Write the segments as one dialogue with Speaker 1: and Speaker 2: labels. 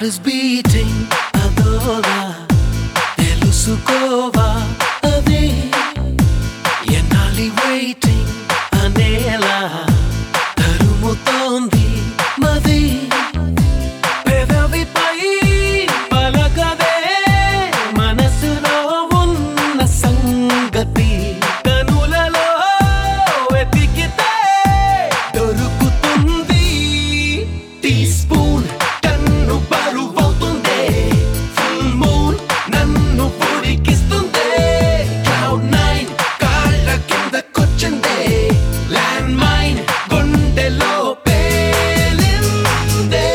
Speaker 1: is beating అదోలా తెలుసుకోవా అది ఎన్నాలి waiting అనేలా తరుముతోంది మది పెదవిపై పలకదే మనసులో ఉన్న సంగతి కనులలో వెతికితే దొరుకుతుంది టీ స్పూన్ కన్ను బరువవుతుంది ఫుల్ మూన్ నన్ను పొడికిస్తుంది క్లౌడ్ నైన్ కాళ్ళ కిందకొచ్చింది ల్యాండ్ మైన్ గుండెలో పేలిందే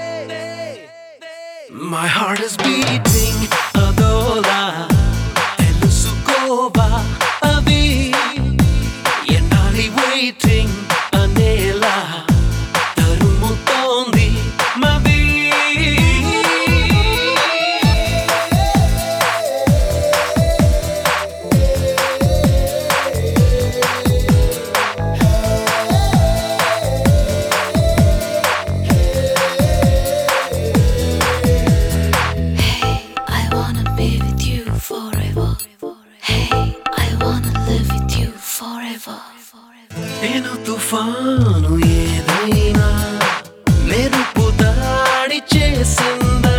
Speaker 1: My heart is beating అదోలా తెలుసుకోవా అది ఎన్నాలి waiting అనేలా తరుముతోంది మది
Speaker 2: I wanna be with you forever. Hey, I wanna live with you forever.
Speaker 1: నేను తుఫాను ఏదైనా మెరుపు దాడి చేసిందా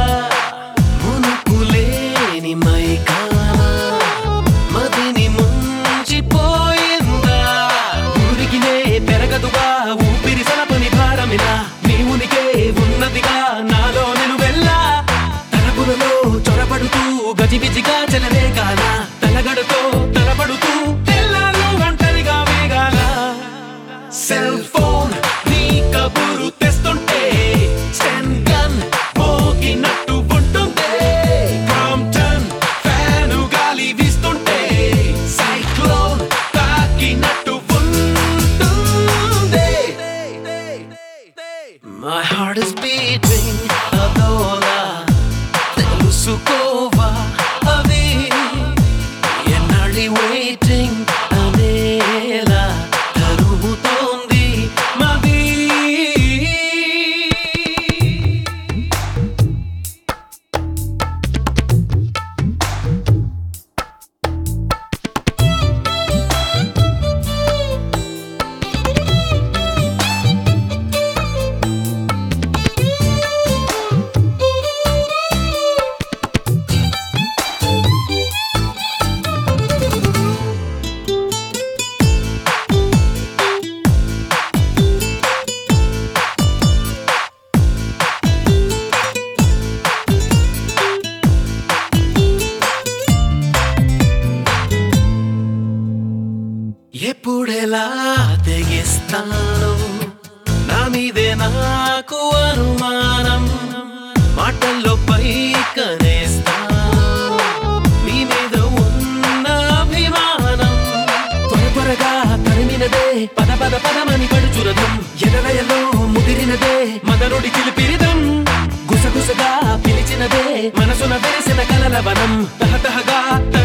Speaker 1: మునుపులేని మైకానా మదిని ముంచిపోయిందా ఊరికినే పెరగదుగా ఊపిరి సలపని భారమిలా నీ ఉనికే ఉన్నదిగా నాలో నిలువెల్లా తలపులలో చొరబడుతూ గజిబిజిగా చెలరే కాల తలగడుతో తలపడుతూ తెల్లారు ఒంటరిగా వేగాల సెల్ ఫోన్ నీ కబురు తెస్తుంటే స్టెన్ గన్ మోగినట్టు ఉంటుందే క్రాంప్టన్ ఫ్యాను గాలి వీస్తుంటే సైక్లోన్ తాకినట్టు ఉంటుందే My heart is beating అదోలా తెలుసుకోవా అది ఎన్నాళ్ళి waiting అనేలా తరుముతోంది మది ఎప్పుడెలా తెగిస్తాను నా మీదే నాకు అనుమానం మాటల్లో పైకనేస్తాను నీ మీద ఉన్న అభిమానం త్వర త్వరగా తరిమినదే పద పద పదమని పడుచురదం ఎడలయలో ముదిరినదే మదనుడి చిలిపిరిదం గుసగుసగా పిలిచినదే మనసున వెలిసిన కలల వనం తహతహగా